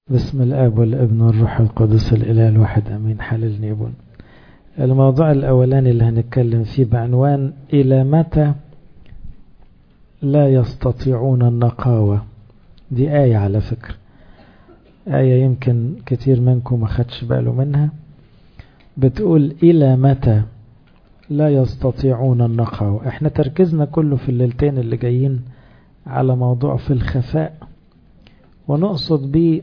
بسم الاب والابن والروح القدس الاله الواحد امين حللني يبون الموضوع الاولاني اللي هنتكلم فيه بعنوان الى متى لا يستطيعون النقاوة دي آية على فكرة آية يمكن كتير منكم ما خدش باله منها بتقول إلى متى لا يستطيعون النقاوة احنا تركيزنا كله في الليلتين اللي جايين على موضوع في الخفاء ونقصد بيه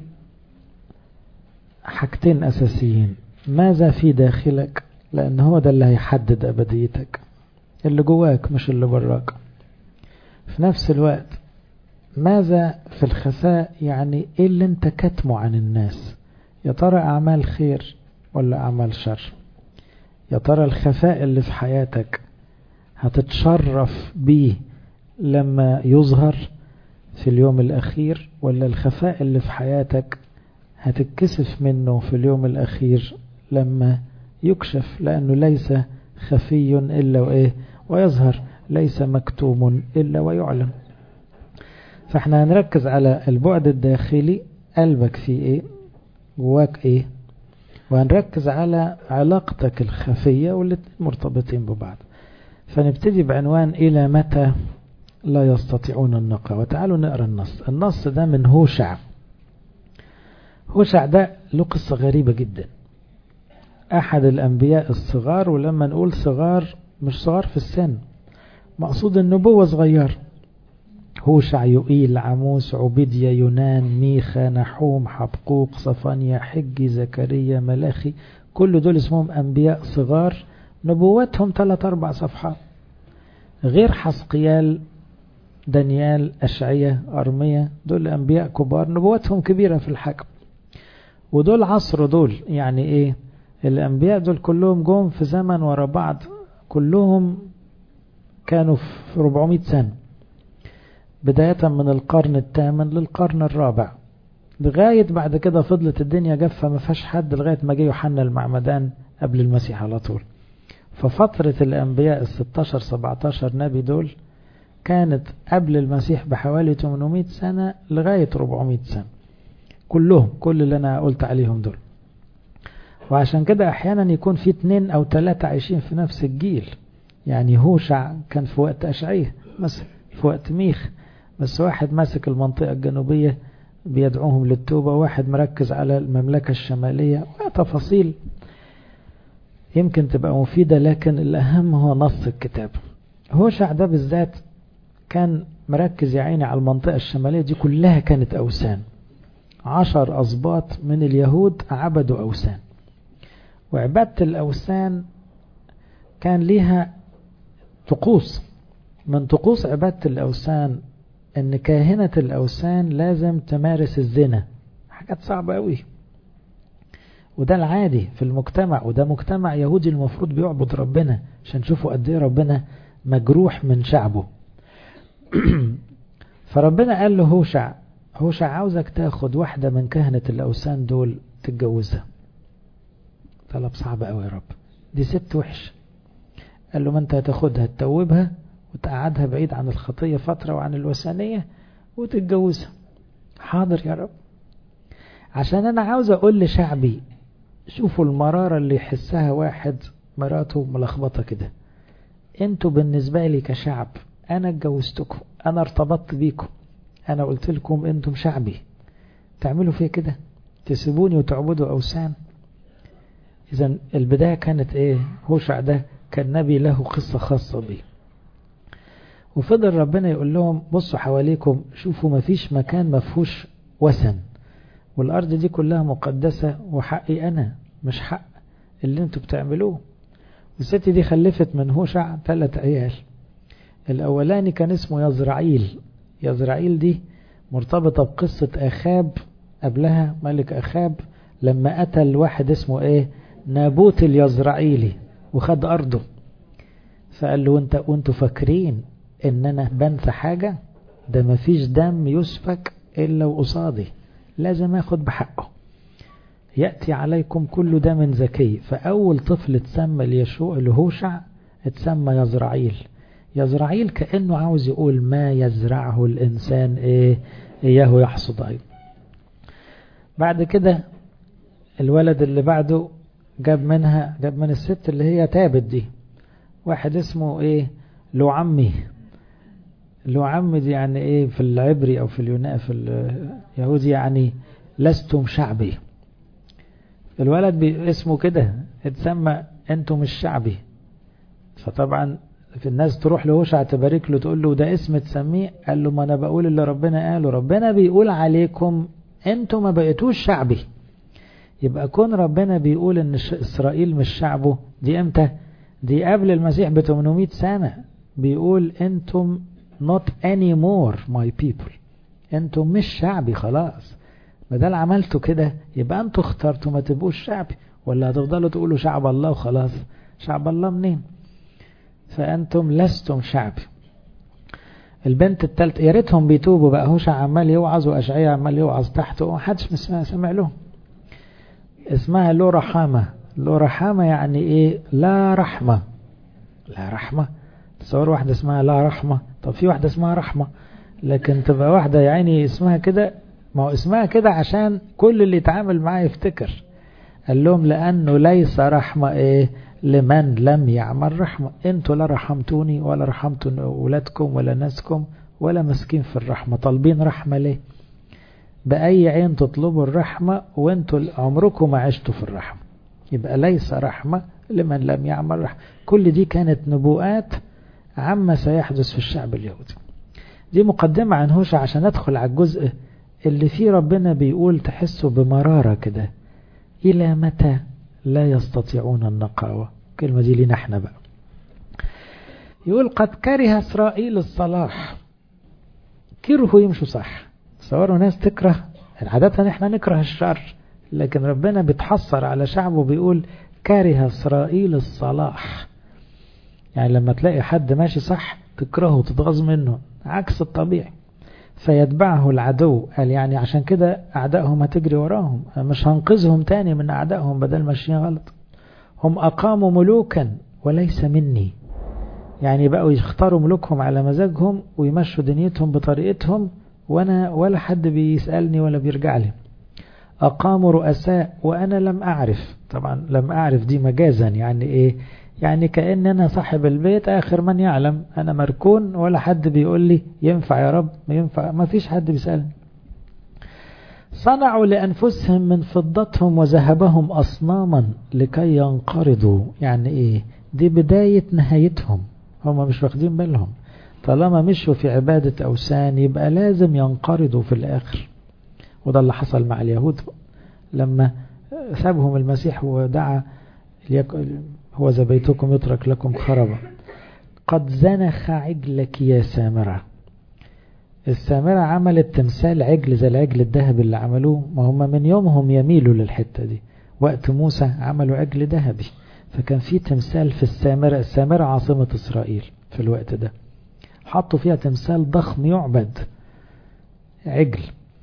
حاجتين أساسيين ماذا في داخلك لأن هو ده اللي هيحدد أبديتك اللي جواك مش اللي براك في نفس الوقت ماذا في الخفاء يعني ايه اللي انت كتمه عن الناس يا ترى اعمال خير ولا اعمال شر يا ترى الخفاء اللي في حياتك هتتشرف بيه لما يظهر في اليوم الاخير ولا الخفاء اللي في حياتك هتتكسف منه في اليوم الاخير لما يكشف لانه ليس خفي الا وايه ويظهر ليس مكتوم إلا ويعلم فاحنا هنركز على البعد الداخلي قلبك فيه ايه جواك ايه وهنركز على علاقتك الخفية والاتنين مرتبطين ببعض فنبتدي بعنوان إلى متى لا يستطيعون النقاء وتعالوا نقرأ النص النص ده من هوشع هوشع ده له قصة غريبة جدا أحد الأنبياء الصغار ولما نقول صغار مش صغار في السن مقصود النبوة صغير هوشع يؤيل عموس عبيديا يونان ميخا نحوم حبقوق صفانيا حجي زكريا ملاخي كل دول اسمهم أنبياء صغار نبوتهم ثلاث أربع صفحات غير حسقيال دانيال أشعية أرمية دول أنبياء كبار نبوتهم كبيرة في الحجم ودول عصر دول يعني إيه الأنبياء دول كلهم جم في زمن ورا بعض كلهم كانوا في 400 سنة بداية من القرن الثامن للقرن الرابع لغاية بعد كده فضلت الدنيا جافة ما فيهاش حد لغاية ما جه يوحنا المعمدان قبل المسيح على طول ففترة الأنبياء ال 16 17 نبي دول كانت قبل المسيح بحوالي 800 سنة لغاية 400 سنة كلهم كل اللي أنا قلت عليهم دول وعشان كده أحيانا يكون في اتنين أو ثلاثة عايشين في نفس الجيل يعني هوشع كان في وقت أشعيه مثلا في وقت ميخ بس واحد ماسك المنطقة الجنوبية بيدعوهم للتوبة واحد مركز على المملكة الشمالية وتفاصيل يمكن تبقى مفيدة لكن الأهم هو نص الكتاب هوشع ده بالذات كان مركز يا عيني على المنطقة الشمالية دي كلها كانت أوثان عشر أصباط من اليهود عبدوا أوثان وعبادة الأوثان كان ليها طقوس من طقوس عبادة الأوثان أن كاهنة الأوثان لازم تمارس الزنا حاجات صعبة قوي وده العادي في المجتمع وده مجتمع يهودي المفروض بيعبد ربنا عشان نشوفوا قد ايه ربنا مجروح من شعبه فربنا قال له هوشع هوشع عاوزك تاخد واحدة من كهنة الأوثان دول تتجوزها طلب صعب قوي يا رب دي ست وحش قال له ما انت هتاخدها تتوبها وتقعدها بعيد عن الخطية فترة وعن الوثنية وتتجوزها حاضر يا رب عشان انا عاوز اقول لشعبي شوفوا المرارة اللي يحسها واحد مراته ملخبطة كده انتوا بالنسبة لي كشعب انا اتجوزتكم انا ارتبطت بيكم انا قلت لكم انتم شعبي تعملوا فيا كده تسيبوني وتعبدوا اوثان اذا البداية كانت ايه هوشع ده كان نبي له قصة خاصة بيه وفضل ربنا يقول لهم بصوا حواليكم شوفوا ما فيش مكان ما فيهوش وثن والأرض دي كلها مقدسة وحقي أنا مش حق اللي انتوا بتعملوه والست دي خلفت من هوشع ثلاث عيال الأولاني كان اسمه يزرعيل يزرعيل دي مرتبطة بقصة أخاب قبلها ملك أخاب لما قتل واحد اسمه ايه نابوت اليزرعيلي وخد أرضه فقال له وانت وانتوا فاكرين ان انا بنسى حاجة ده مفيش دم يسفك الا وقصادي لازم اخد بحقه يأتي عليكم كل دم زكي فأول طفل اتسمى ليشوع لهوشع اتسمى يزرعيل يزرعيل كأنه عاوز يقول ما يزرعه الإنسان إيه إياه يحصد أيضا بعد كده الولد اللي بعده جاب منها جاب من الست اللي هي تابت دي واحد اسمه ايه لو عمي لو عمي دي يعني ايه في العبري او في اليونان في اليهودي يعني لستم شعبي الولد اسمه كده اتسمى انتم مش شعبي فطبعا في الناس تروح لهوشع تبارك له تقول له ده اسم تسميه قال له ما انا بقول اللي ربنا قاله ربنا بيقول عليكم انتم ما بقيتوش شعبي يبقى كون ربنا بيقول ان اسرائيل مش شعبه دي امتى دي قبل المسيح ب 800 سنة بيقول انتم not anymore my people انتم مش شعبي خلاص بدل عملتوا كده يبقى انتوا اخترتوا ما تبقوش شعبي ولا هتفضلوا تقولوا شعب الله وخلاص شعب الله منين فانتم لستم شعبي البنت التالتة يا ريتهم بيتوبوا بقى هوشع عمال يوعظ واشعياء عمال يوعظ تحته ومحدش سمع لهم اسمها لو رحامة لو رحامة يعني ايه لا رحمة لا رحمة تصور واحدة اسمها لا رحمة طب في واحدة اسمها رحمة لكن تبقى واحدة يعني اسمها كده ما هو اسمها كده عشان كل اللي يتعامل معاه يفتكر قال لهم لأنه ليس رحمة ايه لمن لم يعمل رحمة انتوا لا رحمتوني ولا رحمتوا أولادكم ولا ناسكم ولا مسكين في الرحمة طالبين رحمة ليه بأي عين تطلبوا الرحمة وانتوا عمركم ما عشتوا في الرحمة يبقى ليس رحمة لمن لم يعمل رحمة كل دي كانت نبوءات عما سيحدث في الشعب اليهودي دي مقدمة عن هوشع عشان ندخل على الجزء اللي فيه ربنا بيقول تحسه بمرارة كده إلى متى لا يستطيعون النقاوة الكلمة دي لنا احنا بقى يقول قد كره إسرائيل الصلاح كرهوا يمشوا صح تصوروا ناس تكره عادة احنا نكره الشر لكن ربنا بيتحسر على شعبه بيقول كره إسرائيل الصلاح يعني لما تلاقي حد ماشي صح تكرهه وتتغاظ منه عكس الطبيعي فيتبعه العدو قال يعني عشان كده أعدائهم هتجري وراهم مش هنقذهم تاني من أعدائهم بدل ماشيين غلط هم أقاموا ملوكا وليس مني يعني بقوا يختاروا ملوكهم على مزاجهم ويمشوا دنيتهم بطريقتهم وانا ولا حد بيسألني ولا بيرجع لي أقاموا رؤساء وأنا لم أعرف طبعا لم أعرف دي مجازا يعني إيه يعني كأن أنا صاحب البيت آخر من يعلم أنا مركون ولا حد بيقول لي ينفع يا رب ما ينفع ما فيش حد بيسألني صنعوا لأنفسهم من فضتهم وذهبهم أصناما لكي ينقرضوا يعني إيه دي بداية نهايتهم هم مش واخدين بالهم طالما مشوا في عبادة أوثان يبقى لازم ينقرضوا في الآخر وده اللي حصل مع اليهود لما سابهم المسيح ودعا هو ذا بيتكم يترك لكم خربا قد زنخ عجلك يا سامرة السامرة عملت تمثال عجل زي العجل الذهبي اللي عملوه ما هم من يومهم يميلوا للحتة دي وقت موسى عملوا عجل ذهبي فكان في تمثال في السامرة السامرة عاصمة إسرائيل في الوقت ده حطوا فيها تمثال ضخم يعبد عجل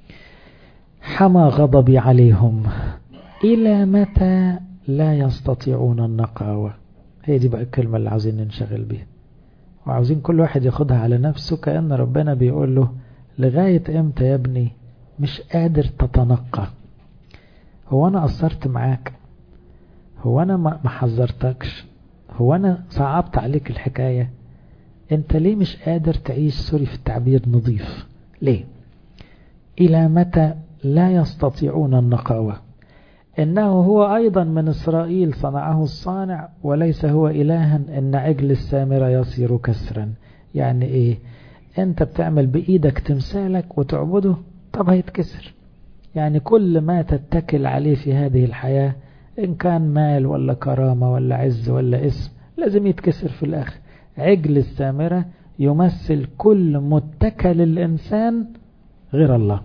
حمى غضبي عليهم إلى متى لا يستطيعون النقاوة هي دي بقى الكلمة اللي عاوزين ننشغل بيها وعاوزين كل واحد ياخدها على نفسه كأن ربنا بيقول له لغاية امتى يا ابني مش قادر تتنقى هو انا قصرت معاك هو انا ما حذرتكش هو انا صعبت عليك الحكاية انت ليه مش قادر تعيش سوري في التعبير نظيف ليه الى متى لا يستطيعون النقاوة إنه هو أيضا من إسرائيل صنعه الصانع وليس هو إلها إن عجل السامرة يصير كسرا يعني إيه أنت بتعمل بإيدك تمثالك وتعبده طب هيتكسر يعني كل ما تتكل عليه في هذه الحياة إن كان مال ولا كرامة ولا عز ولا اسم لازم يتكسر في الآخر عجل السامرة يمثل كل متكل الإنسان غير الله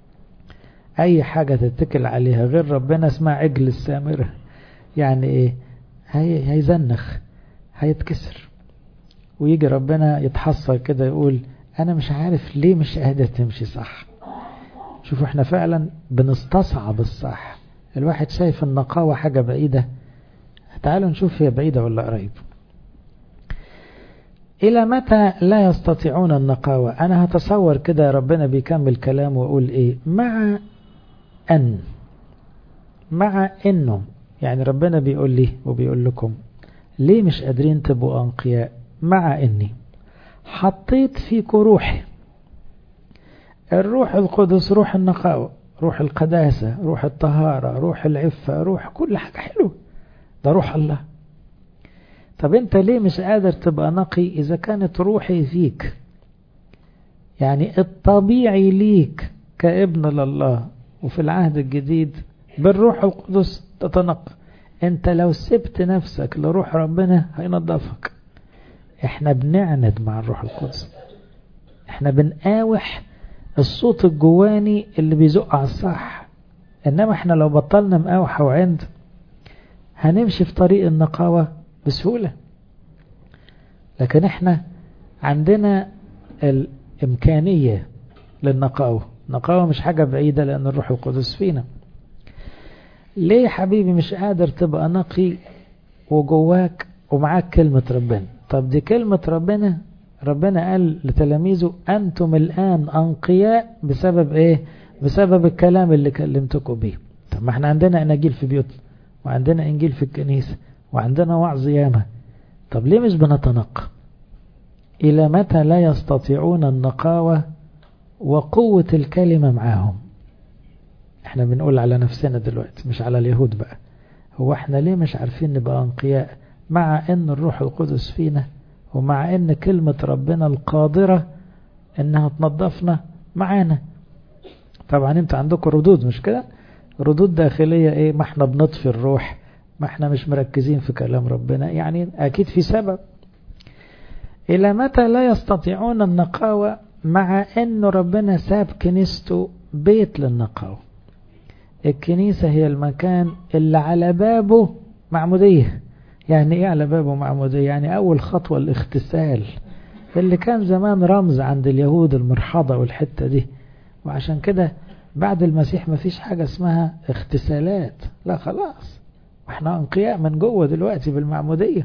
اي حاجة تتكل عليها غير ربنا اسمها عجل السامرة يعني ايه هي هيزنخ هيتكسر ويجي ربنا يتحصر كده يقول انا مش عارف ليه مش قادر تمشي صح شوفوا احنا فعلا بنستصعب الصح الواحد شايف النقاوة حاجة بعيدة تعالوا نشوف هي بعيدة ولا قريب إلى متى لا يستطيعون النقاوة أنا هتصور كده ربنا بيكمل كلامه ويقول إيه مع أن مع أنه يعني ربنا بيقول لي وبيقول لكم ليه مش قادرين تبقوا أنقياء مع أني حطيت فيكم روحي الروح القدس روح النقاوة روح القداسة روح الطهارة روح العفة روح كل حاجة حلوة ده روح الله طب انت ليه مش قادر تبقى نقي اذا كانت روحي فيك يعني الطبيعي ليك كابن لله وفي العهد الجديد بالروح القدس تتنقى انت لو سبت نفسك لروح ربنا هينظفك احنا بنعند مع الروح القدس احنا بنقاوح الصوت الجواني اللي بيزق على الصح انما احنا لو بطلنا مقاوحة وعند هنمشي في طريق النقاوة بسهولة لكن احنا عندنا الامكانية للنقاوة نقاوة مش حاجة بعيدة لان الروح القدس فينا ليه يا حبيبي مش قادر تبقى نقي وجواك ومعاك كلمة ربنا طب دي كلمة ربنا ربنا قال لتلاميذه أنتم الآن أنقياء بسبب إيه بسبب الكلام اللي كلمتكم بيه طب ما احنا عندنا أناجيل في بيوتنا وعندنا إنجيل في الكنيسة وعندنا وعظ ياما طب ليه مش بنتنقى إلى متى لا يستطيعون النقاوة وقوة الكلمة معاهم احنا بنقول على نفسنا دلوقتي مش على اليهود بقى هو احنا ليه مش عارفين نبقى أنقياء مع ان الروح القدس فينا ومع ان كلمة ربنا القادرة انها تنظفنا معانا طبعا انت عندكم ردود مش كده ردود داخلية ايه ما احنا بنطفي الروح ما احنا مش مركزين في كلام ربنا يعني اكيد في سبب الى متى لا يستطيعون النقاوة مع ان ربنا ساب كنيسته بيت للنقاوة الكنيسة هي المكان اللي على بابه معمودية يعني ايه على بابه معمودية يعني اول خطوة الاغتسال اللي كان زمان رمز عند اليهود المرحضة والحتة دي وعشان كده بعد المسيح مفيش حاجة اسمها اغتسالات لا خلاص احنا انقياء من جوه دلوقتي بالمعمودية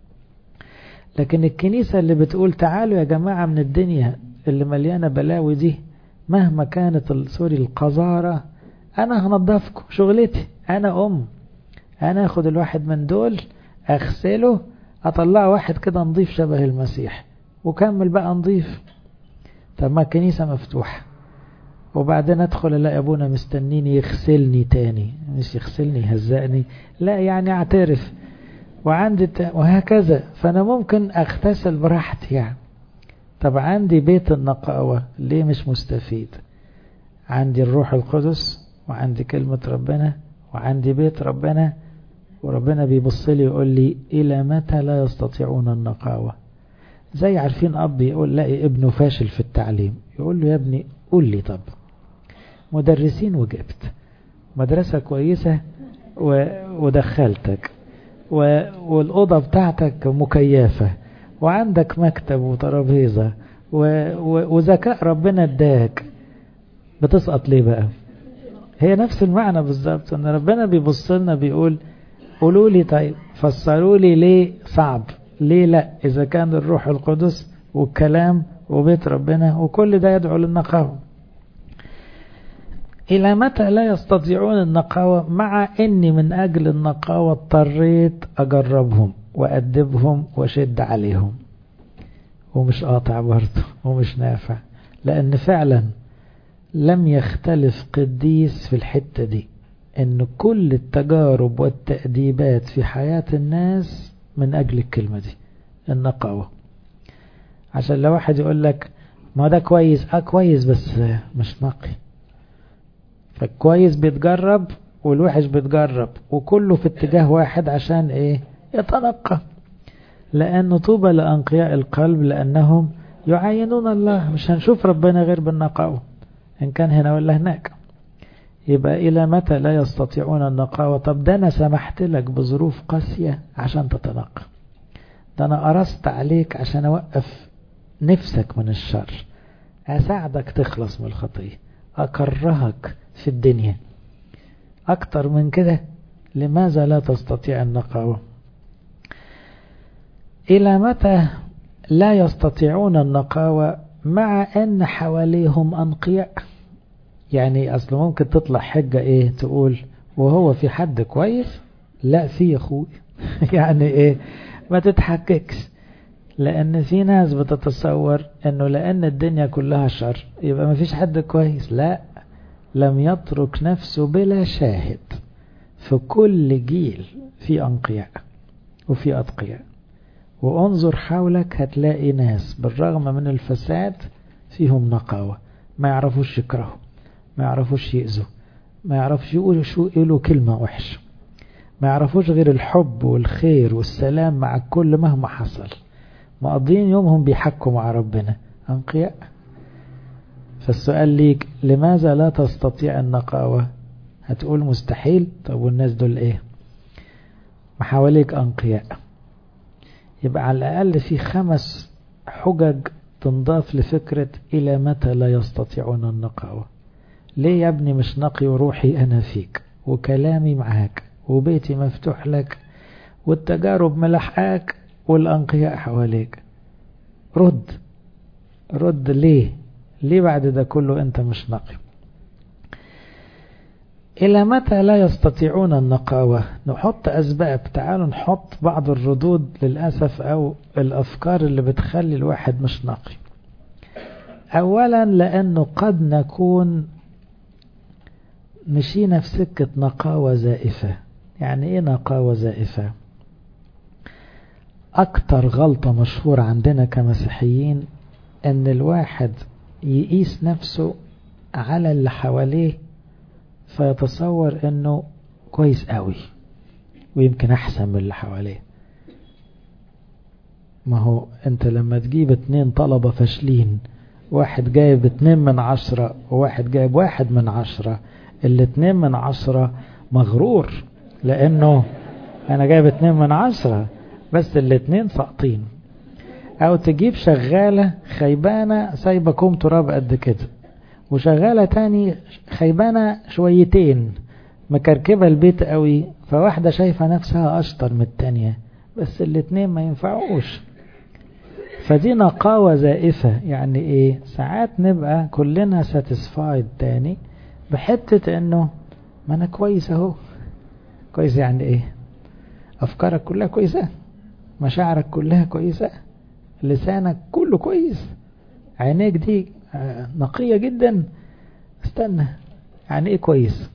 لكن الكنيسة اللي بتقول تعالوا يا جماعة من الدنيا اللي مليانة بلاوي دي مهما كانت سوري القذارة انا هنضفكم شغلتي انا ام انا اخد الواحد من دول اغسله اطلع واحد كده نضيف شبه المسيح وكمل بقى نضيف طب ما الكنيسة مفتوحة وبعدين ادخل الاقي ابونا مستنيني يغسلني تاني مش يغسلني يهزقني لا يعني اعترف وعندي وهكذا فانا ممكن اغتسل براحتي يعني طب عندي بيت النقاوة ليه مش مستفيد عندي الروح القدس وعندي كلمة ربنا وعندي بيت ربنا وربنا بيبص لي ويقول لي إلى متى لا يستطيعون النقاوة زي عارفين أب يقول لاقي ابنه فاشل في التعليم يقول له يا ابني قول لي طب مدرسين وجبت مدرسة كويسة و... ودخلتك و... والأوضة بتاعتك مكيفة وعندك مكتب وترابيزة و... و... وذكاء ربنا اداك بتسقط ليه بقى هي نفس المعنى بالظبط ان ربنا بيبص لنا بيقول قولوا لي طيب فسروا لي ليه صعب ليه لا اذا كان الروح القدس والكلام وبيت ربنا وكل ده يدعو للنقاوة إلى متى لا يستطيعون النقاوة مع أني من أجل النقاوة اضطريت أجربهم وأدبهم وشد عليهم ومش قاطع برضه ومش نافع لأن فعلا لم يختلف قديس في الحتة دي ان كل التجارب والتأديبات في حياة الناس من اجل الكلمة دي النقاوة عشان لو واحد يقول لك ما ده كويس اه كويس بس مش نقي فالكويس بيتجرب والوحش بيتجرب وكله في اتجاه واحد عشان ايه يتنقى لأن طوبى لأنقياء القلب لأنهم يعاينون الله مش هنشوف ربنا غير بالنقاوة إن كان هنا ولا هناك يبقى إلى متى لا يستطيعون النقاوة طب ده أنا سمحت لك بظروف قاسية عشان تتنقى ده أنا قرصت عليك عشان أوقف نفسك من الشر أساعدك تخلص من الخطية أكرهك في الدنيا أكتر من كده لماذا لا تستطيع النقاوة إلى متى لا يستطيعون النقاوة مع أن حواليهم أنقياء يعني أصل ممكن تطلع حجة إيه تقول وهو في حد كويس لا في يا أخوي يعني إيه ما تتحككش لأن في ناس بتتصور أنه لأن الدنيا كلها شر يبقى ما فيش حد كويس لا لم يترك نفسه بلا شاهد في كل جيل في أنقياء وفي أتقياء وانظر حولك هتلاقي ناس بالرغم من الفساد فيهم نقاوة ما يعرفوش يكرهوا ما يعرفوش يأذوا ما يعرفوش يقولوا شو يقولوا كلمة وحشة ما يعرفوش غير الحب والخير والسلام مع الكل مهما حصل مقضين يومهم بيحكوا مع ربنا أنقياء فالسؤال ليك لماذا لا تستطيع النقاوة هتقول مستحيل طب والناس دول ايه ما حواليك أنقياء يبقى على الأقل في خمس حجج تنضاف لفكرة إلى متى لا يستطيعون النقاوة ليه يا ابني مش نقي وروحي أنا فيك وكلامي معاك وبيتي مفتوح لك والتجارب ملحقاك والأنقياء حواليك رد رد ليه ليه بعد ده كله أنت مش نقي إلى متى لا يستطيعون النقاوة نحط أسباب تعالوا نحط بعض الردود للأسف أو الأفكار اللي بتخلي الواحد مش نقي أولا لأنه قد نكون مشينا في سكة نقاوة زائفة يعني إيه نقاوة زائفة أكتر غلطة مشهورة عندنا كمسيحيين أن الواحد يقيس نفسه على اللي حواليه فيتصور أنه كويس قوي ويمكن أحسن من اللي حواليه ما هو أنت لما تجيب اتنين طلبة فاشلين واحد جايب اتنين من عشرة وواحد جايب واحد من عشرة الاتنين من عشرة مغرور لأنه أنا جايب اتنين من عشرة بس الاتنين ساقطين او تجيب شغالة خيبانة سايبة كوم تراب قد كده وشغالة تاني خيبانة شويتين مكركبة البيت قوي فواحدة شايفة نفسها اشطر من التانية بس الاتنين ما ينفعوش فدي نقاوة زائفة يعني ايه ساعات نبقى كلنا ساتسفايد تاني بحتة انه ما انا كويس اهو كويس يعني ايه افكارك كلها كويسة مشاعرك كلها كويسة لسانك كله كويس عينيك دي نقية جدا استنى يعني ايه كويس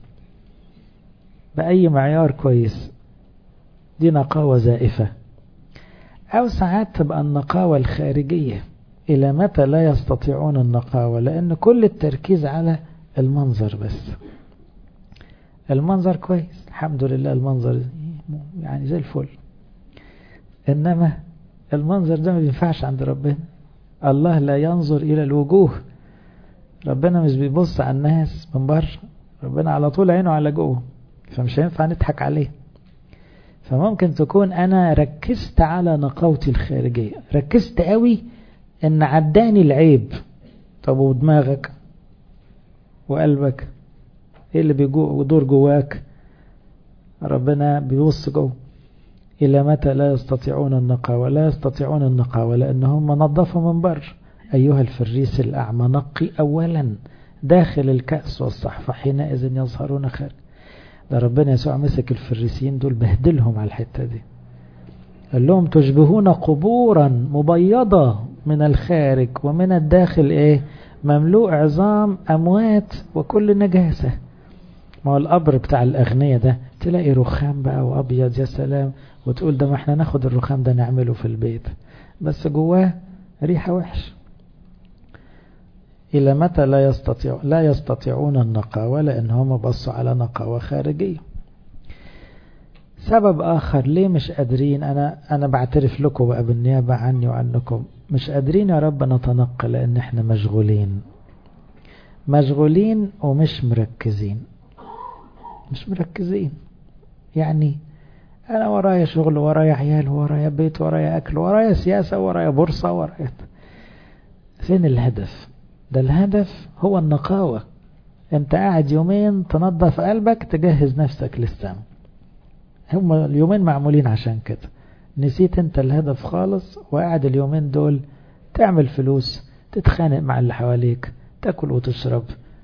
بأي معيار كويس دي نقاوة زائفة أو ساعات تبقى النقاوة الخارجية إلى متى لا يستطيعون النقاوة لأن كل التركيز على المنظر بس المنظر كويس الحمد لله المنظر يعني زي الفل إنما المنظر ده ما بينفعش عند ربنا الله لا ينظر إلى الوجوه ربنا مش بيبص على الناس من بره ربنا على طول عينه على جوه فمش هينفع نضحك عليه فممكن تكون أنا ركزت على نقاوتي الخارجية ركزت قوي إن عداني العيب طب ودماغك وقلبك ايه اللي بيدور جواك ربنا بيبص جوه إلى متى لا يستطيعون النقاوة لا يستطيعون النقاوة لأنهم نظفوا من بر أيها الفريس الأعمى نقي أولا داخل الكأس والصحفة حينئذ يظهرون خارج ده ربنا يسوع مسك الفريسيين دول بهدلهم على الحتة دي قال لهم تشبهون قبورا مبيضة من الخارج ومن الداخل ايه مملوء عظام أموات وكل نجاسة ما هو القبر بتاع الأغنية ده تلاقي رخام بقى وأبيض يا سلام وتقول ده ما احنا ناخد الرخام ده نعمله في البيت بس جواه ريحة وحش إلى متى لا يستطيع لا يستطيعون النقاوة لأن هم بصوا على نقاوة خارجية سبب آخر ليه مش قادرين أنا أنا بعترف لكم بقى بالنيابة عني وعنكم مش قادرين يا رب نتنقل لأن احنا مشغولين مشغولين ومش مركزين مش مركزين يعني أنا ورايا شغل ورايا عيال ورايا بيت ورايا أكل ورايا سياسة ورايا بورصة ورايا فين الهدف ده الهدف هو النقاوة انت قاعد يومين تنظف قلبك تجهز نفسك للسماء هم اليومين معمولين عشان كده نسيت انت الهدف خالص وقاعد اليومين دول تعمل فلوس تتخانق مع اللي حواليك تاكل وتشرب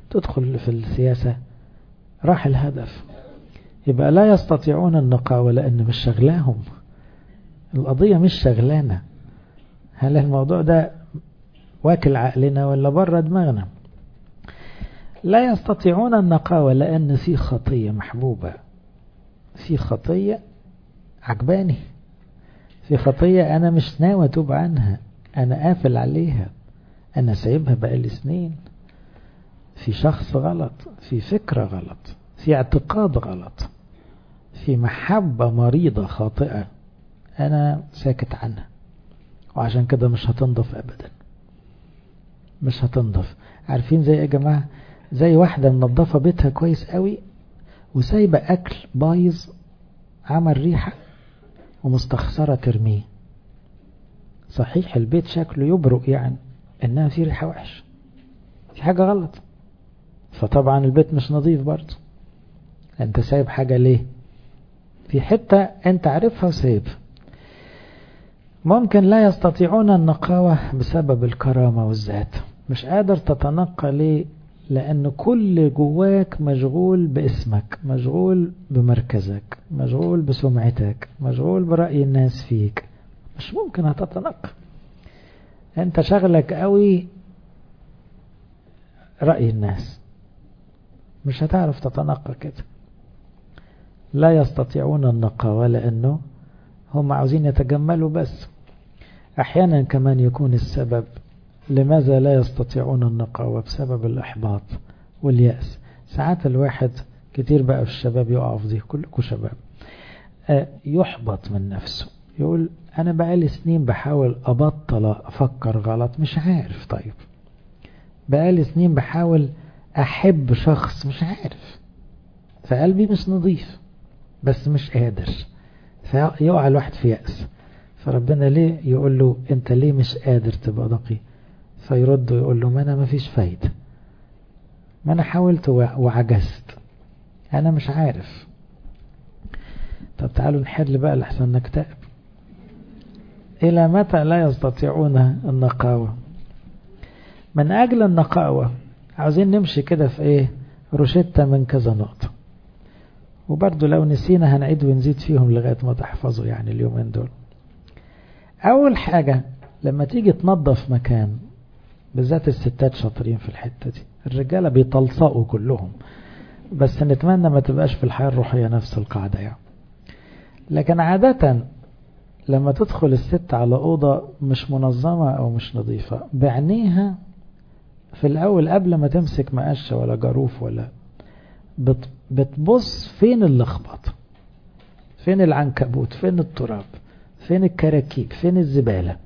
تدخل في السياسة راح الهدف يبقى لا يستطيعون النقاوة لأن مش شغلاهم القضية مش شغلانة هل الموضوع ده واكل عقلنا ولا بره دماغنا لا يستطيعون النقاوة لأن في خطية محبوبة في خطية عجباني في خطية أنا مش ناوي أتوب عنها أنا قافل عليها أنا سايبها بقالي سنين في شخص غلط في فكرة غلط في اعتقاد غلط في محبة مريضة خاطئة أنا ساكت عنها وعشان كده مش هتنضف أبدا مش هتنضف عارفين زي يا جماعة زي واحدة منظفة بيتها كويس قوي وسايبة أكل بايظ عمل ريحة ومستخسرة ترميه صحيح البيت شكله يبرق يعني إنها في ريحة وحش في حاجة غلط فطبعا البيت مش نظيف برضه انت سايب حاجة ليه في حتة انت عارفها وسايبها ممكن لا يستطيعون النقاوة بسبب الكرامة والذات مش قادر تتنقى ليه لأن كل جواك مشغول باسمك مشغول بمركزك مشغول بسمعتك مشغول برأي الناس فيك مش ممكن هتتنقى انت شغلك قوي رأي الناس مش هتعرف تتنقى كده لا يستطيعون النقاوة لأنه هم عاوزين يتجملوا بس أحيانا كمان يكون السبب لماذا لا يستطيعون النقاوة بسبب الإحباط واليأس ساعات الواحد كتير بقى في الشباب يقع في دي كلكم شباب يحبط من نفسه يقول أنا بقالي سنين بحاول أبطل أفكر غلط مش عارف طيب بقالي سنين بحاول أحب شخص مش عارف فقلبي مش نظيف بس مش قادر فيقع الواحد في يأس فربنا ليه يقول له انت ليه مش قادر تبقى نقي فيرد ويقول له ما انا ما فيش فايدة ما انا حاولت وعجزت انا مش عارف طب تعالوا نحل بقى لحسن نكتئب الى متى لا يستطيعون النقاوة من اجل النقاوة عاوزين نمشي كده في ايه روشتة من كذا نقطة وبرضه لو نسينا هنعيد ونزيد فيهم لغاية ما تحفظوا يعني اليومين دول أول حاجة لما تيجي تنظف مكان بالذات الستات شاطرين في الحتة دي الرجالة بيتلصقوا كلهم بس نتمنى ما تبقاش في الحياة الروحية نفس القاعدة يعني لكن عادة لما تدخل الست على أوضة مش منظمة أو مش نظيفة بعينيها في الأول قبل ما تمسك مقشة ولا جاروف ولا بت بتبص فين اللخبطة فين العنكبوت فين التراب فين الكراكيب فين الزبالة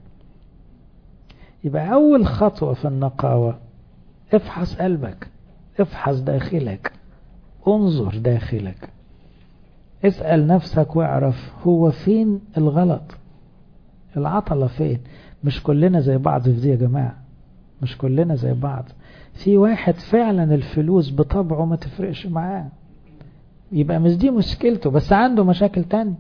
يبقى أول خطوة في النقاوة افحص قلبك افحص داخلك انظر داخلك اسأل نفسك واعرف هو فين الغلط العطلة فين مش كلنا زي بعض في دي يا جماعة مش كلنا زي بعض في واحد فعلا الفلوس بطبعه ما تفرقش معاه يبقى مش دي مشكلته بس عنده مشاكل تاني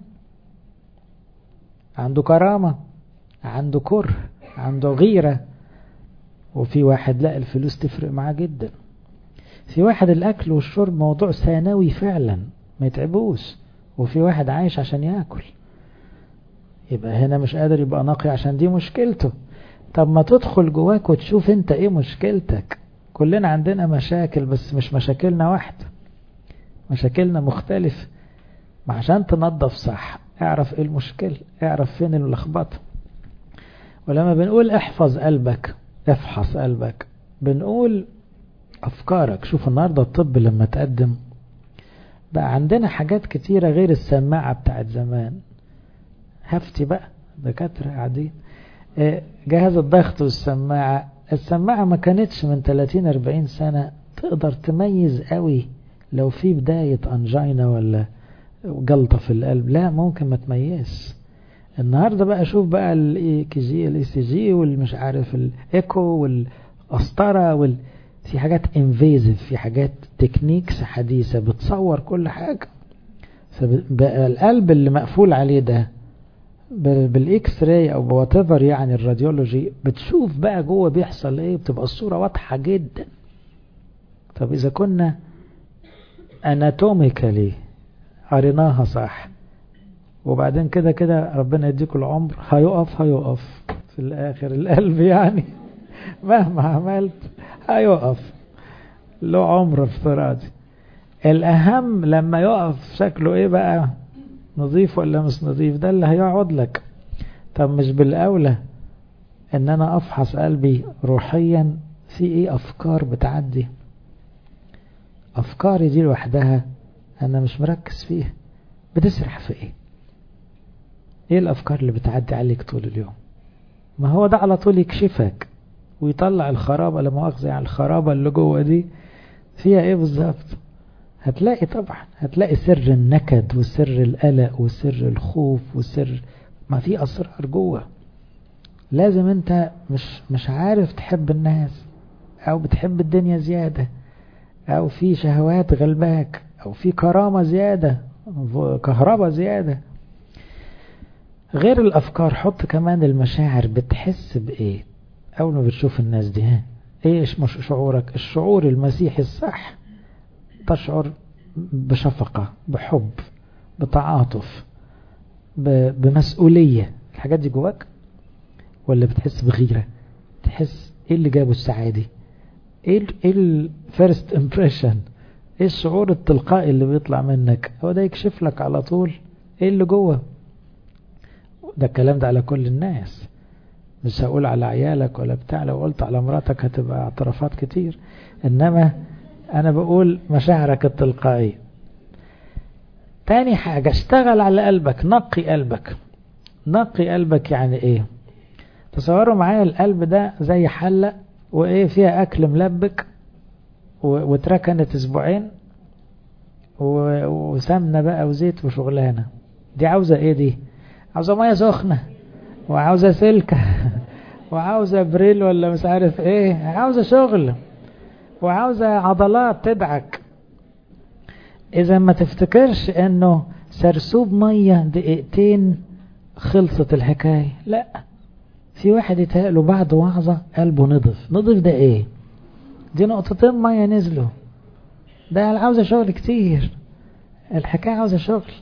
عنده كرامة عنده كره عنده غيرة وفي واحد لا الفلوس تفرق معاه جدا في واحد الأكل والشرب موضوع ثانوي فعلا ما يتعبوش وفي واحد عايش عشان يأكل يبقى هنا مش قادر يبقى نقي عشان دي مشكلته طب ما تدخل جواك وتشوف انت ايه مشكلتك كلنا عندنا مشاكل بس مش مشاكلنا واحدة مشاكلنا مختلف ما عشان تنظف صح اعرف ايه المشكلة اعرف فين اللخبطة ولما بنقول احفظ قلبك افحص قلبك بنقول افكارك شوف النهاردة الطب لما تقدم بقى عندنا حاجات كتيرة غير السماعة بتاعت زمان هفتي بقى دكاترة قاعدين جهاز الضغط والسماعة السماعة ما كانتش من 30-40 سنة تقدر تميز قوي لو في بداية أنجينا ولا جلطة في القلب لا ممكن ما تميز النهاردة بقى شوف بقى الاي كي جي الاي سي جي والمش عارف الايكو والقسطرة وال... في حاجات انفيزيف في حاجات تكنيكس حديثة بتصور كل حاجة فبقى القلب اللي مقفول عليه ده بالاكس راي او بواتيفر يعني الراديولوجي بتشوف بقى جوه بيحصل ايه بتبقى الصورة واضحة جدا طب إذا كنا اناتوميكالي قريناها صح وبعدين كده كده ربنا يديكوا العمر هيقف هيقف في الاخر القلب يعني مهما عملت هيقف له عمر افتراضي الاهم لما يقف شكله ايه بقى نظيف ولا مش نظيف ده اللي هيقعد لك طب مش بالاولى ان انا افحص قلبي روحيا في ايه افكار بتعدي افكاري دي لوحدها انا مش مركز فيها بتسرح في ايه ايه الافكار اللي بتعدي عليك طول اليوم ما هو ده على طول يكشفك ويطلع الخرابة لا مؤاخذة يعني الخرابة اللي جوه دي فيها ايه بالظبط هتلاقي طبعا هتلاقي سر النكد وسر القلق وسر الخوف وسر ما في اسرار جوه لازم انت مش مش عارف تحب الناس او بتحب الدنيا زيادة او في شهوات غلباك او في كرامة زيادة كهرباء زيادة غير الافكار حط كمان المشاعر بتحس بايه اول ما بتشوف الناس دي ها ايه مش شعورك الشعور المسيحي الصح تشعر بشفقة بحب بتعاطف بمسؤولية الحاجات دي جواك ولا بتحس بغيرة تحس ايه اللي جابه السعادة ايه الفيرست امبريشن ايه الشعور التلقائي اللي بيطلع منك هو ده يكشف لك على طول ايه اللي جوه ده الكلام ده على كل الناس مش هقول على عيالك ولا بتاع لو قلت على مراتك هتبقى اعترافات كتير انما انا بقول مشاعرك التلقائية تاني حاجة اشتغل على قلبك نقي قلبك نقي قلبك يعني ايه تصوروا معايا القلب ده زي حلة وايه فيها اكل ملبك واتركنت اسبوعين وسمنة بقى وزيت وشغلانة دي عاوزة ايه دي عاوزة مية سخنة وعاوزة سلكة وعاوزة بريل ولا مش عارف ايه عاوزة شغل وعاوزة عضلات تدعك اذا ما تفتكرش انه سرسوب مية دقيقتين خلصت الحكاية لا في واحد يتهيأله بعد وعظة قلبه نضف نضف ده ايه دي نقطتين مية نزلوا ده عاوزة شغل كتير الحكاية عاوزة شغل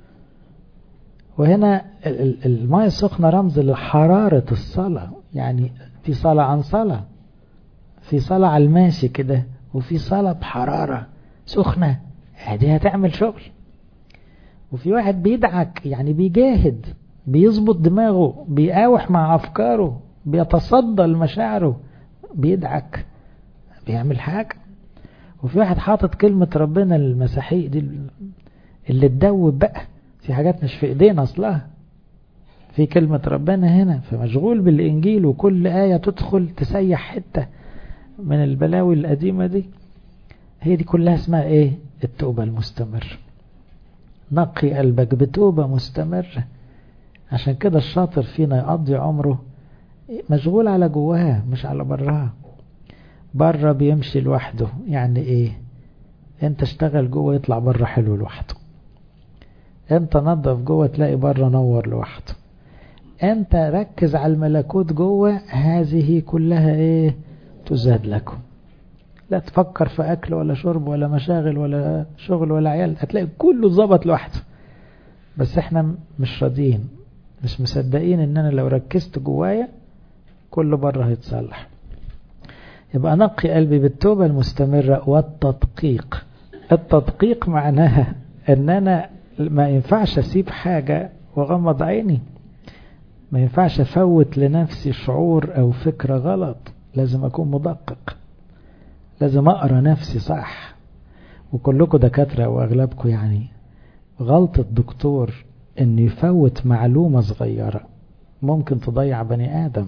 وهنا المية السخنة رمز لحرارة الصلاة يعني في صلاة عن صلاة في صلاة على الماشي كده وفي صلاة بحرارة سخنة دي هتعمل شغل وفي واحد بيدعك يعني بيجاهد بيظبط دماغه بيقاوح مع أفكاره بيتصدى لمشاعره بيدعك بيعمل حاجة وفي واحد حاطط كلمة ربنا المسيحية دي اللي تدوب بقى في حاجات مش في ايدينا اصلها في كلمة ربنا هنا فمشغول بالإنجيل وكل آية تدخل تسيح حتة من البلاوي القديمة دي هي دي كلها اسمها ايه التوبة المستمر نقي قلبك بتوبة مستمرة عشان كده الشاطر فينا يقضي عمره مشغول على جواها مش على براها بره بيمشي لوحده يعني ايه انت اشتغل جوه يطلع بره حلو لوحده انت نظف جوه تلاقي بره نور لوحده انت ركز على الملكوت جوه هذه كلها ايه تزاد لكم لا تفكر في اكل ولا شرب ولا مشاغل ولا شغل ولا عيال هتلاقي كله ظبط لوحده بس احنا مش راضيين مش مصدقين ان انا لو ركزت جوايا كله بره هيتصلح يبقى نقي قلبي بالتوبة المستمرة والتدقيق التدقيق معناها ان انا ما ينفعش اسيب حاجة واغمض عيني ما ينفعش افوت لنفسي شعور او فكرة غلط لازم اكون مدقق لازم اقرا نفسي صح وكلكم دكاترة واغلبكم يعني غلطة دكتور انه يفوت معلومة صغيرة ممكن تضيع بني ادم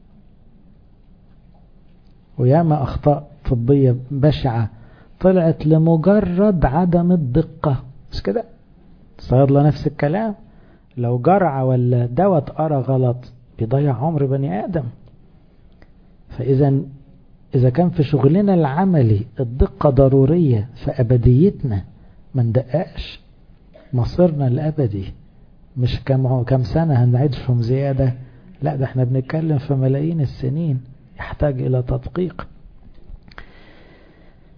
وياما اخطاء طبية بشعة طلعت لمجرد عدم الدقة مش كده صيدلة نفس الكلام لو جرعة ولا دواء اتقرا غلط بيضيع عمر بني آدم فإذا إذا كان في شغلنا العملي الدقة ضرورية في أبديتنا ما ندققش مصيرنا الأبدي مش كم كم سنة هنعيدهم زيادة لا ده احنا بنتكلم في ملايين السنين يحتاج إلى تدقيق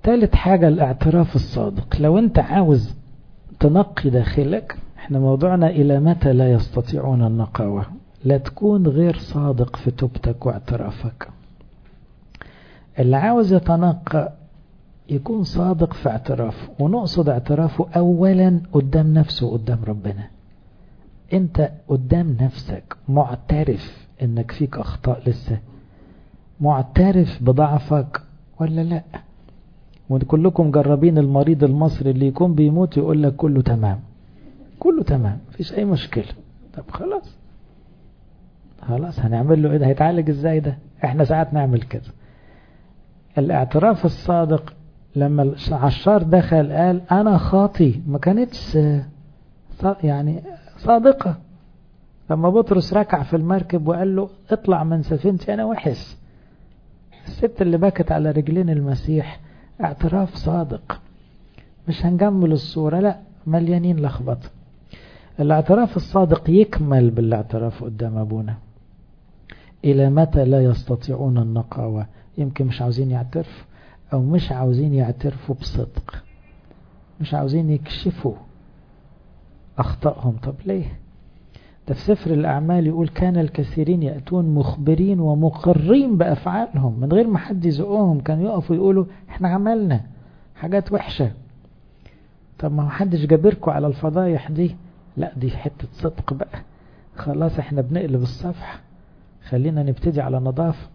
ثالث حاجة الاعتراف الصادق لو انت عاوز تنقي داخلك احنا موضوعنا الى متى لا يستطيعون النقاوة لا تكون غير صادق في توبتك واعترافك اللي عاوز يتنقى يكون صادق في اعترافه ونقصد اعترافه اولا قدام نفسه وقدام ربنا انت قدام نفسك معترف انك فيك اخطاء لسه معترف بضعفك ولا لا وكلكم جربين المريض المصري اللي يكون بيموت يقول لك كله تمام كله تمام مفيش اي مشكلة طب خلاص خلاص هنعمل له ايه ده هيتعالج ازاي ده احنا ساعات نعمل كده الاعتراف الصادق لما العشار دخل قال انا خاطي ما كانتش يعني صادقة لما بطرس ركع في المركب وقال له اطلع من سفينتي انا وحش الست اللي بكت على رجلين المسيح اعتراف صادق مش هنجمل الصورة لا مليانين لخبطة الاعتراف الصادق يكمل بالاعتراف قدام أبونا إلى متى لا يستطيعون النقاوة يمكن مش عاوزين يعترفوا أو مش عاوزين يعترفوا بصدق مش عاوزين يكشفوا أخطائهم طب ليه ده في سفر الأعمال يقول كان الكثيرين يأتون مخبرين ومقرين بأفعالهم من غير ما حد يزقهم كانوا يقفوا يقولوا احنا عملنا حاجات وحشة طب ما حدش جابركم على الفضايح دي لا دي حتة صدق بقى خلاص احنا بنقلب الصفحة خلينا نبتدي على نظافة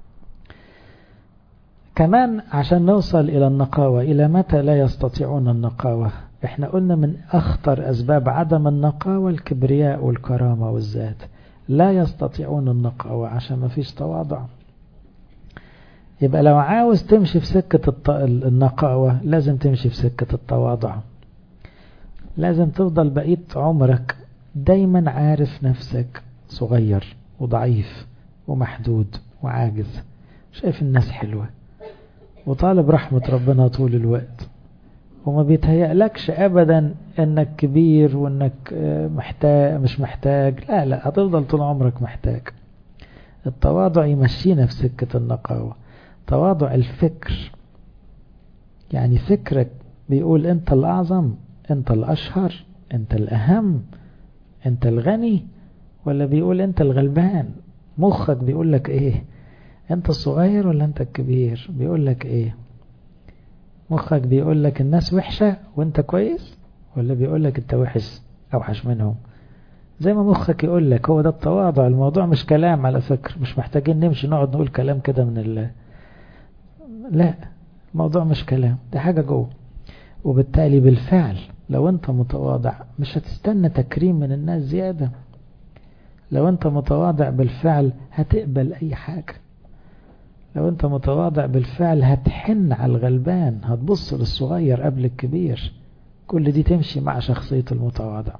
كمان عشان نوصل إلى النقاوة إلى متى لا يستطيعون النقاوة احنا قلنا من أخطر أسباب عدم النقاوة الكبرياء والكرامة والذات لا يستطيعون النقاوة عشان ما فيش تواضع يبقى لو عاوز تمشي في سكة النقاوة لازم تمشي في سكة التواضع لازم تفضل بقية عمرك دايما عارف نفسك صغير وضعيف ومحدود وعاجز شايف الناس حلوة وطالب رحمة ربنا طول الوقت وما بيتهيألكش أبدا أنك كبير وأنك محتاج مش محتاج لا لا هتفضل طول عمرك محتاج التواضع يمشينا في سكة النقاوة تواضع الفكر يعني فكرك بيقول أنت الأعظم أنت الأشهر أنت الأهم أنت الغني ولا بيقول أنت الغلبان مخك بيقول لك إيه أنت الصغير ولا أنت الكبير بيقول لك إيه مخك بيقول لك الناس وحشة وانت كويس ولا بيقول لك انت وحش اوحش منهم زي ما مخك يقول لك هو ده التواضع الموضوع مش كلام على فكرة مش محتاجين نمشي نقعد نقول كلام كده من ال لا الموضوع مش كلام ده حاجة جوه وبالتالي بالفعل لو انت متواضع مش هتستنى تكريم من الناس زيادة لو انت متواضع بالفعل هتقبل اي حاجة لو انت متواضع بالفعل هتحن على الغلبان هتبص للصغير قبل الكبير كل دي تمشي مع شخصية المتواضع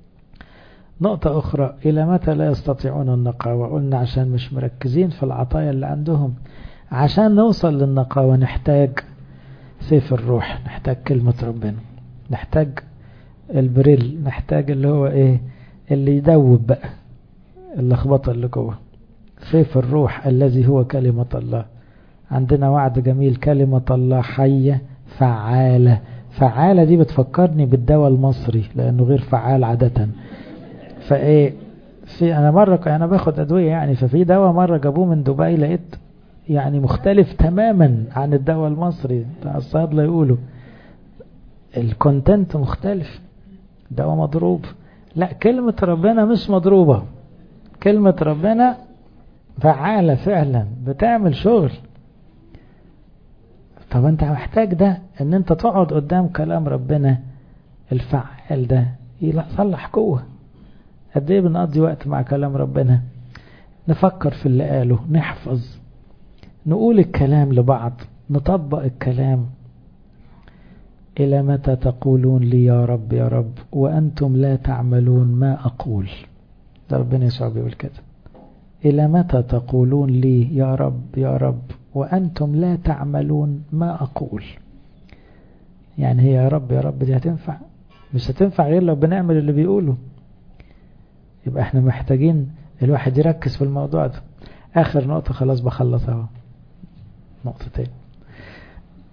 نقطة أخرى إلى متى لا يستطيعون النقاوة قلنا عشان مش مركزين في العطايا اللي عندهم عشان نوصل للنقاوة نحتاج سيف الروح نحتاج كلمة ربنا نحتاج البريل نحتاج اللي هو ايه اللي يدوب بقى اللخبطة اللي جوه سيف الروح الذي هو كلمة الله عندنا وعد جميل كلمة الله حية فعالة فعالة دي بتفكرني بالدواء المصري لأنه غير فعال عادة فإيه في أنا مرة أنا باخد أدوية يعني ففي دواء مرة جابوه من دبي لقيت يعني مختلف تماما عن الدواء المصري بتاع الصيادلة يقولوا الكونتنت مختلف دواء مضروب لا كلمة ربنا مش مضروبة كلمة ربنا فعالة فعلا بتعمل شغل طب انت محتاج ده ان انت تقعد قدام كلام ربنا الفعال ده يصلح جوه قد ايه بنقضي وقت مع كلام ربنا نفكر في اللي قاله نحفظ نقول الكلام لبعض نطبق الكلام إلى متى تقولون لي يا رب يا رب وأنتم لا تعملون ما أقول ده ربنا يسوع بيقول كده إلى متى تقولون لي يا رب يا رب وأنتم لا تعملون ما أقول يعني هي يا رب يا رب دي هتنفع مش هتنفع غير لو بنعمل اللي بيقوله يبقى احنا محتاجين الواحد يركز في الموضوع ده آخر نقطة خلاص بخلص اهو نقطتين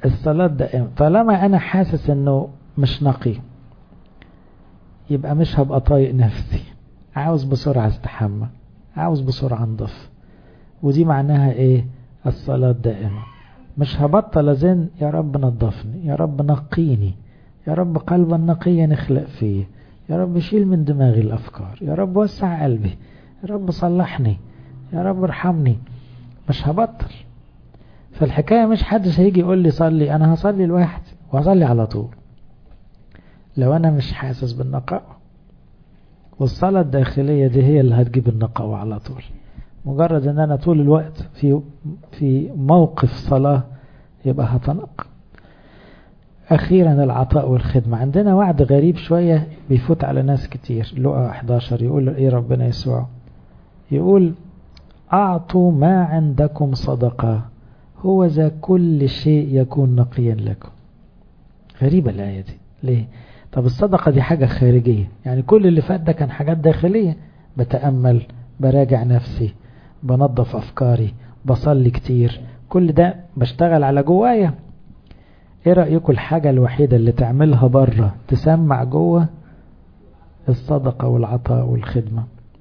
الصلاة دائما طالما أنا حاسس أنه مش نقي يبقى مش هبقى طايق نفسي عاوز بسرعة استحمى عاوز بسرعة انضف ودي معناها ايه الصلاة دائما مش هبطل ازن يا رب نظفني يا رب نقيني يا رب قلبا نقيا نخلق فيه يا رب شيل من دماغي الافكار يا رب وسع قلبي يا رب صلحني يا رب ارحمني مش هبطل فالحكاية مش حدش هيجي يقول لي صلي انا هصلي لوحدي وهصلي على طول لو انا مش حاسس بالنقاء والصلاة الداخلية دي هي اللي هتجيب النقاء على طول مجرد ان انا طول الوقت في في موقف صلاة يبقى هتنق اخيرا العطاء والخدمة عندنا وعد غريب شوية بيفوت على ناس كتير لقى 11 يقول ايه ربنا يسوع يقول اعطوا ما عندكم صدقة هو ذا كل شيء يكون نقيا لكم غريبة الآية دي ليه طب الصدقة دي حاجة خارجية يعني كل اللي فات ده كان حاجات داخلية بتأمل براجع نفسي بنظف أفكاري بصلي كتير كل ده بشتغل على جوايا ايه رأيكم الحاجة الوحيدة اللي تعملها بره تسمع جوه الصدقة والعطاء والخدمة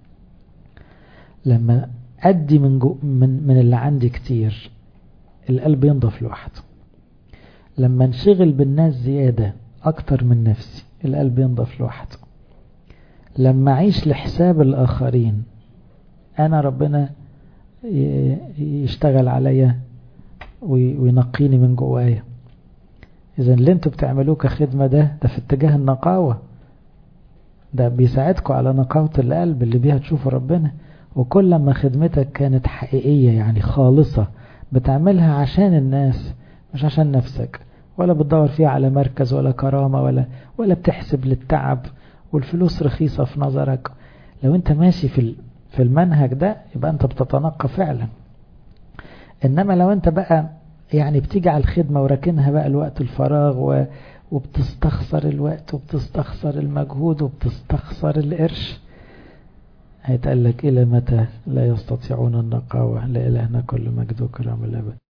لما أدي من, جو من, من اللي عندي كتير القلب ينضف لوحده لما انشغل بالناس زيادة أكتر من نفسي القلب ينضف لوحده لما أعيش لحساب الآخرين أنا ربنا يشتغل عليا وينقيني من جوايا إذا اللي انتوا بتعملوه كخدمة ده ده في اتجاه النقاوة ده بيساعدكم على نقاوة القلب اللي بيها تشوفوا ربنا وكل لما خدمتك كانت حقيقية يعني خالصة بتعملها عشان الناس مش عشان نفسك ولا بتدور فيها على مركز ولا كرامة ولا ولا بتحسب للتعب والفلوس رخيصة في نظرك لو انت ماشي في في المنهج ده يبقى انت بتتنقى فعلا انما لو انت بقى يعني بتيجي على الخدمة وراكنها بقى الوقت الفراغ و وبتستخسر الوقت وبتستخسر المجهود وبتستخسر القرش هيتقال لك إلى متى لا يستطيعون النقاوة لإلهنا كل مجد وكرام الأبد